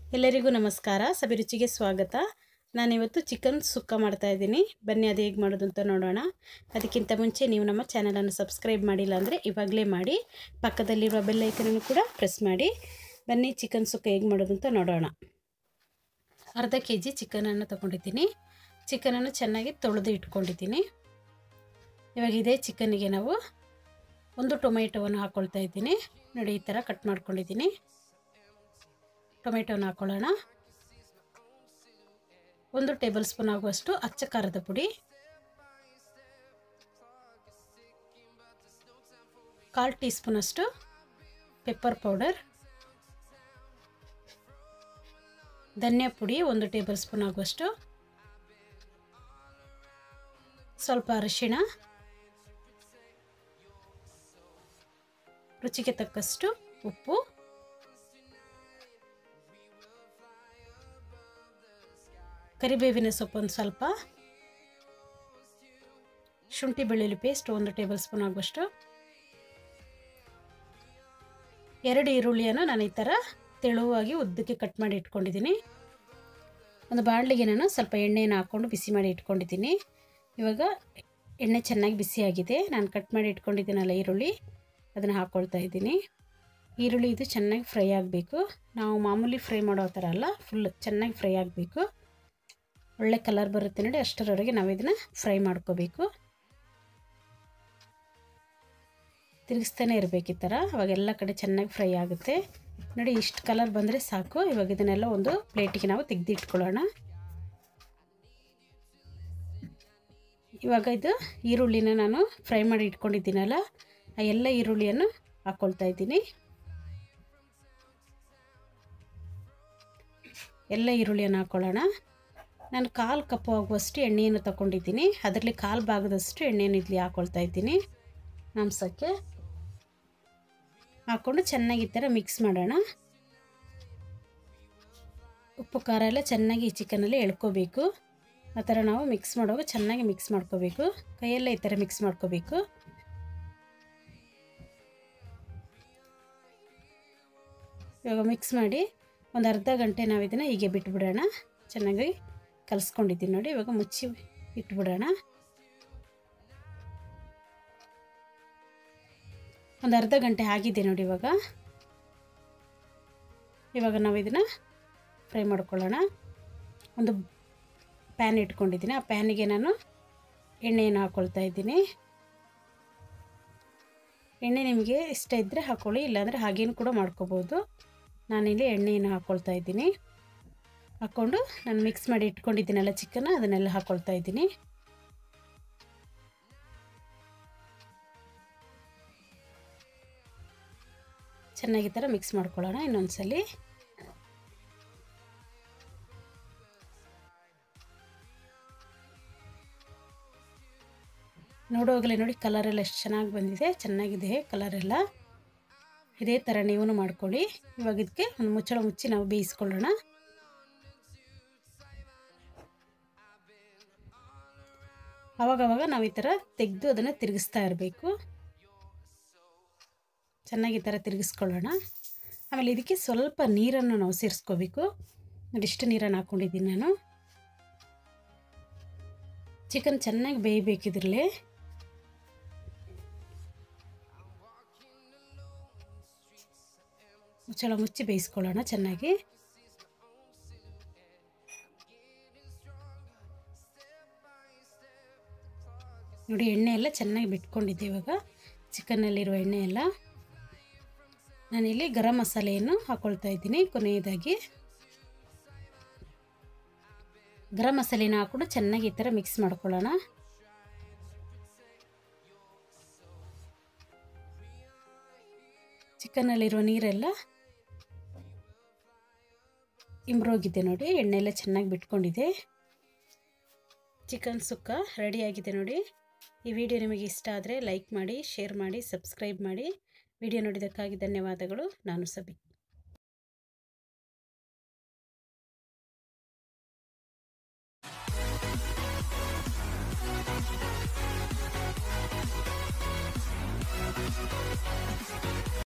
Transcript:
ಎಲ್ಲರಿಗೂ ನಮಸ್ಕಾರ ಸಬಿರುಚಿಗೆ ಸ್ವಾಗತ ನಾನಿವತ್ತು ಚಿಕನ್ ಸುಕ್ಕ ಮಾಡ್ತಾ ಇದ್ದೀನಿ ಬನ್ನಿ ಅದು ಹೇಗೆ ಮಾಡೋದು ಅಂತ ನೋಡೋಣ ಅದಕ್ಕಿಂತ ಮುಂಚೆ ನೀವು ನಮ್ಮ ಚಾನಲನ್ನು ಸಬ್ಸ್ಕ್ರೈಬ್ ಮಾಡಿಲ್ಲ ಅಂದರೆ ಇವಾಗಲೇ ಮಾಡಿ ಪಕ್ಕದಲ್ಲಿರುವ ಬೆಲ್ ಐಕನನ್ನು ಕೂಡ ಪ್ರೆಸ್ ಮಾಡಿ ಬನ್ನಿ ಚಿಕನ್ ಸುಕ್ಕ ಹೇಗೆ ಮಾಡೋದು ಅಂತ ನೋಡೋಣ ಅರ್ಧ ಕೆ ಜಿ ಚಿಕನನ್ನು ತೊಗೊಂಡಿದ್ದೀನಿ ಚಿಕನನ್ನು ಚೆನ್ನಾಗಿ ತೊಳೆದು ಇಟ್ಕೊಂಡಿದ್ದೀನಿ ಇವಾಗ ಇದೇ ಚಿಕನ್ನಿಗೆ ನಾವು ಒಂದು ಟೊಮೆಟೊವನ್ನು ಹಾಕ್ಕೊಳ್ತಾ ಇದ್ದೀನಿ ನೋಡಿ ಈ ಥರ ಕಟ್ ಮಾಡ್ಕೊಂಡಿದ್ದೀನಿ ಟೊಮೆಟೊನ ಹಾಕ್ಕೊಳ್ಳೋಣ ಒಂದು ಟೇಬಲ್ ಸ್ಪೂನ್ ಆಗುವಷ್ಟು ಅಚ್ಚ ಖಾರದ ಪುಡಿ ಕಾಲು ಟೀ ಸ್ಪೂನಷ್ಟು ಪೆಪ್ಪರ್ ಪೌಡರ್ ಧನಿಯಾ ಪುಡಿ ಒಂದು ಟೇಬಲ್ ಸ್ಪೂನ್ ಆಗುವಷ್ಟು ಸ್ವಲ್ಪ ಅರಿಶಿಣ ರುಚಿಗೆ ತಕ್ಕಷ್ಟು ಉಪ್ಪು ಕರಿಬೇವಿನ ಸೊಪ್ಪು ಒಂದು ಸ್ವಲ್ಪ ಶುಂಠಿ ಬೆಳ್ಳುಳ್ಳಿ ಪೇಸ್ಟ್ ಒಂದು ಟೇಬಲ್ ಸ್ಪೂನ್ ಆಗುವಷ್ಟು ಎರಡು ಈರುಳ್ಳಿಯನ್ನು ನಾನು ಈ ಥರ ತೆಳುವಾಗಿ ಉದ್ದಕ್ಕೆ ಕಟ್ ಮಾಡಿ ಇಟ್ಕೊಂಡಿದ್ದೀನಿ ಒಂದು ಬಾಣಲಿಗೆ ನಾನು ಸ್ವಲ್ಪ ಎಣ್ಣೆಯನ್ನು ಹಾಕ್ಕೊಂಡು ಬಿಸಿ ಮಾಡಿ ಇಟ್ಕೊಂಡಿದ್ದೀನಿ ಇವಾಗ ಎಣ್ಣೆ ಚೆನ್ನಾಗಿ ಬಿಸಿಯಾಗಿದೆ ನಾನು ಕಟ್ ಮಾಡಿ ಇಟ್ಕೊಂಡಿದ್ದೀನಲ್ಲ ಈರುಳ್ಳಿ ಅದನ್ನು ಹಾಕ್ಕೊಳ್ತಾ ಇದ್ದೀನಿ ಈರುಳ್ಳಿ ಇದು ಚೆನ್ನಾಗಿ ಫ್ರೈ ಆಗಬೇಕು ನಾವು ಮಾಮೂಲಿ ಫ್ರೈ ಮಾಡೋ ಥರ ಅಲ್ಲ ಫುಲ್ ಚೆನ್ನಾಗಿ ಫ್ರೈ ಆಗಬೇಕು ಒಳ್ಳೆ ಕಲರ್ ಬರುತ್ತೆ ನೋಡಿ ಅಷ್ಟರವರೆಗೆ ನಾವು ಇದನ್ನು ಫ್ರೈ ಮಾಡ್ಕೋಬೇಕು ತಿರುಗಿಸ್ತಾನೆ ಇರಬೇಕು ಈ ಥರ ಅವಾಗೆಲ್ಲ ಕಡೆ ಚೆನ್ನಾಗಿ ಫ್ರೈ ಆಗುತ್ತೆ ನೋಡಿ ಇಷ್ಟು ಕಲರ್ ಬಂದರೆ ಸಾಕು ಇವಾಗ ಇದನ್ನೆಲ್ಲ ಒಂದು ಪ್ಲೇಟಿಗೆ ನಾವು ತೆಗೆದಿಟ್ಕೊಳ್ಳೋಣ ಇವಾಗ ಇದು ಈರುಳ್ಳಿನ ನಾನು ಫ್ರೈ ಮಾಡಿ ಇಟ್ಕೊಂಡಿದ್ದೀನಲ್ಲ ಆ ಎಲ್ಲ ಈರುಳ್ಳಿಯನ್ನು ಹಾಕ್ಕೊಳ್ತಾ ಇದ್ದೀನಿ ಎಲ್ಲ ಈರುಳ್ಳಿಯನ್ನು ಹಾಕ್ಕೊಳ್ಳೋಣ ನಾನು ಕಾಲು ಕಪ್ಪು ಆಗುವಷ್ಟು ಎಣ್ಣೆಯನ್ನು ತಗೊಂಡಿದ್ದೀನಿ ಅದರಲ್ಲಿ ಕಾಲು ಭಾಗದಷ್ಟು ಎಣ್ಣೆಯನ್ನು ಇಲ್ಲಿ ಹಾಕ್ಕೊಳ್ತಾ ಇದ್ದೀನಿ ಮಾಂಸಕ್ಕೆ ಹಾಕ್ಕೊಂಡು ಚೆನ್ನಾಗಿ ಈ ಥರ ಮಿಕ್ಸ್ ಮಾಡೋಣ ಉಪ್ಪು ಖಾರ ಎಲ್ಲ ಚೆನ್ನಾಗಿ ಈ ಚಿಕನಲ್ಲಿ ಎಳ್ಕೋಬೇಕು ಆ ಥರ ನಾವು ಮಿಕ್ಸ್ ಮಾಡುವಾಗ ಚೆನ್ನಾಗಿ ಮಿಕ್ಸ್ ಮಾಡ್ಕೋಬೇಕು ಕೈಯೆಲ್ಲ ಈ ಥರ ಮಿಕ್ಸ್ ಮಾಡ್ಕೋಬೇಕು ಇವಾಗ ಮಿಕ್ಸ್ ಮಾಡಿ ಒಂದು ಅರ್ಧ ಗಂಟೆ ನಾವು ಇದನ್ನು ಹೀಗೆ ಬಿಟ್ಬಿಡೋಣ ಚೆನ್ನಾಗಿ ಕಲಿಸ್ಕೊಂಡಿದ್ದೀನಿ ನೋಡಿ ಇವಾಗ ಮುಚ್ಚಿ ಇಟ್ಬಿಡೋಣ ಒಂದು ಅರ್ಧ ಗಂಟೆ ಆಗಿದೆ ನೋಡಿ ಇವಾಗ ಇವಾಗ ನಾವು ಇದನ್ನು ಫ್ರೈ ಮಾಡ್ಕೊಳ್ಳೋಣ ಒಂದು ಪ್ಯಾನ್ ಇಟ್ಕೊಂಡಿದ್ದೀನಿ ಆ ಪ್ಯಾನಿಗೆ ನಾನು ಎಣ್ಣೆಯನ್ನು ಹಾಕ್ಕೊಳ್ತಾ ಇದ್ದೀನಿ ಎಣ್ಣೆ ನಿಮಗೆ ಇಷ್ಟ ಇದ್ದರೆ ಹಾಕ್ಕೊಳ್ಳಿ ಇಲ್ಲಾಂದರೆ ಹಾಗೇನು ಕೂಡ ಮಾಡ್ಕೋಬೋದು ನಾನಿಲ್ಲಿ ಎಣ್ಣೆಯನ್ನು ಹಾಕ್ಕೊಳ್ತಾ ಇದ್ದೀನಿ ಹಾಕ್ಕೊಂಡು ನಾನು ಮಿಕ್ಸ್ ಮಾಡಿ ಇಟ್ಕೊಂಡಿದ್ದೀನಲ್ಲ ಚಿಕನ್ ಅದನ್ನೆಲ್ಲ ಹಾಕ್ಕೊಳ್ತಾ ಇದ್ದೀನಿ ಚೆನ್ನಾಗಿ ಥರ ಮಿಕ್ಸ್ ಮಾಡ್ಕೊಳ್ಳೋಣ ಇನ್ನೊಂದ್ಸಲಿ ನೋಡುವಾಗಲೇ ನೋಡಿ ಕಲರೆಲ್ಲ ಎಷ್ಟು ಚೆನ್ನಾಗಿ ಬಂದಿದೆ ಚೆನ್ನಾಗಿದೆ ಕಲರೆಲ್ಲ ಇದೇ ಥರ ನೀವು ಮಾಡ್ಕೊಳ್ಳಿ ಇವಾಗ ಇದಕ್ಕೆ ಒಂದು ಮುಚ್ಚಳ ಮುಚ್ಚಿ ನಾವು ಬೇಯಿಸ್ಕೊಳ್ಳೋಣ ಅವಾಗವಾಗ ನಾವು ಈ ಥರ ತೆಗೆದು ಅದನ್ನು ತಿರುಗಿಸ್ತಾ ಇರಬೇಕು ಚೆನ್ನಾಗಿ ಈ ಥರ ತಿರುಗಿಸ್ಕೊಳ್ಳೋಣ ಆಮೇಲೆ ಇದಕ್ಕೆ ಸ್ವಲ್ಪ ನೀರನ್ನು ನಾವು ಸೇರಿಸ್ಕೋಬೇಕು ನೋಡಿ ಇಷ್ಟು ನೀರನ್ನು ಹಾಕ್ಕೊಂಡಿದ್ದೀನಿ ನಾನು ಚಿಕನ್ ಚೆನ್ನಾಗಿ ಬೇಯಬೇಕಿದ್ರಲ್ಲೇ ಮುಚ್ಚಳ ಮುಚ್ಚಿ ಬೇಯಿಸ್ಕೊಳ್ಳೋಣ ಚೆನ್ನಾಗಿ ನೋಡಿ ಎಣ್ಣೆ ಎಲ್ಲ ಚೆನ್ನಾಗಿ ಬಿಟ್ಕೊಂಡಿದ್ದೆ ಇವಾಗ ಚಿಕನ್ನಲ್ಲಿರುವ ಎಣ್ಣೆ ಎಲ್ಲ ನಾನಿಲ್ಲಿ ಗರಂ ಮಸಾಲೆಯನ್ನು ಹಾಕ್ಕೊಳ್ತಾ ಇದ್ದೀನಿ ಕೊನೆಯದಾಗಿ ಗರಂ ಮಸಾಲೆನ ಹಾಕ್ಕೊಂಡು ಚೆನ್ನಾಗಿ ಈ ಥರ ಮಿಕ್ಸ್ ಮಾಡ್ಕೊಳ್ಳೋಣ ಚಿಕನ್ನಲ್ಲಿರುವ ನೀರೆಲ್ಲ ಇಂಬ್ರೋಗಿದೆ ನೋಡಿ ಎಣ್ಣೆ ಎಲ್ಲ ಚೆನ್ನಾಗಿ ಬಿಟ್ಕೊಂಡಿದೆ ಚಿಕನ್ ಸುಕ್ಕ ರೆಡಿಯಾಗಿದೆ ನೋಡಿ ಈ ವಿಡಿಯೋ ನಿಮಗೆ ಇಷ್ಟ ಆದರೆ ಲೈಕ್ ಮಾಡಿ ಶೇರ್ ಮಾಡಿ ಸಬ್ಸ್ಕ್ರೈಬ್ ಮಾಡಿ ವಿಡಿಯೋ ನೋಡಿದ್ದಕ್ಕಾಗಿ ಧನ್ಯವಾದಗಳು ನಾನು ಸಬಿ